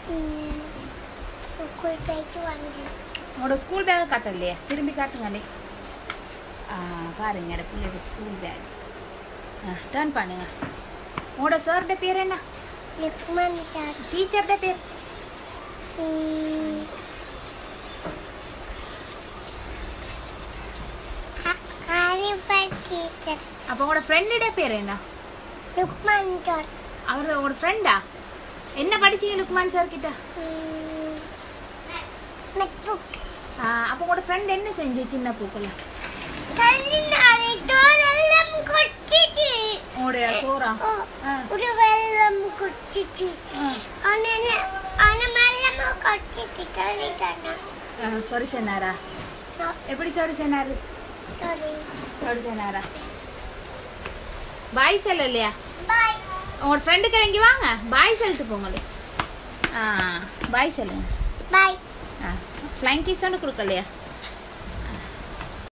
School போயிட்டு வந்தேன் உங்களோட ஸ்கூல் பேக்கை காட்டலையே திரும்பி காட்டுங்களே ஆ பாருங்க என்னோட பிள்ளையோட ஸ்கூல் பேக் ஆ டர்ன் பண்ணுங்க உங்களோட சார்ட பேர் என்ன லுக்மான் சார் டீச்சர்ட பேர் ஹாரிபர் டீச்சர் அப்போ உங்களோட ஃப்ரெண்டோட பேர் என்ன லுக்மான் சார் அவர் உங்களோட ஃப்ரெண்டா என்ன படிச்சீங்க லுக்மான் சார் கிட்ட நெட்புக் ஆ, அப்போ உங்களோட ஃப்ரெண்ட் என்ன செஞ்சு சின்ன பூக்குள்ள தள்ளி நாளை தோலெல்லாம் கொட்டிட்டு உங்களுடைய சோறா ஓ, ஆ. ஒரு வெள்ளம் கொட்டிட்டு ஆ. ஆனா ஆனா மெல்லமா கொட்டிட்டு தள்ளிட்டானா சாரி சொன்னாரா எப்படி சாரி சொன்னாரு சாரி சாரி சொன்னாரா பாய் சொல்ல இல்லையா பாய் உங்களோட ஃப்ரெண்டு கிளங்கி வாங்க பாய் சொல்லிட்டு போங்களே ஆ பாய் சொல்லுங்க பாய் ஆ ஃப்ளைங் கிஸ் ஒன்று கொடுக்கலையா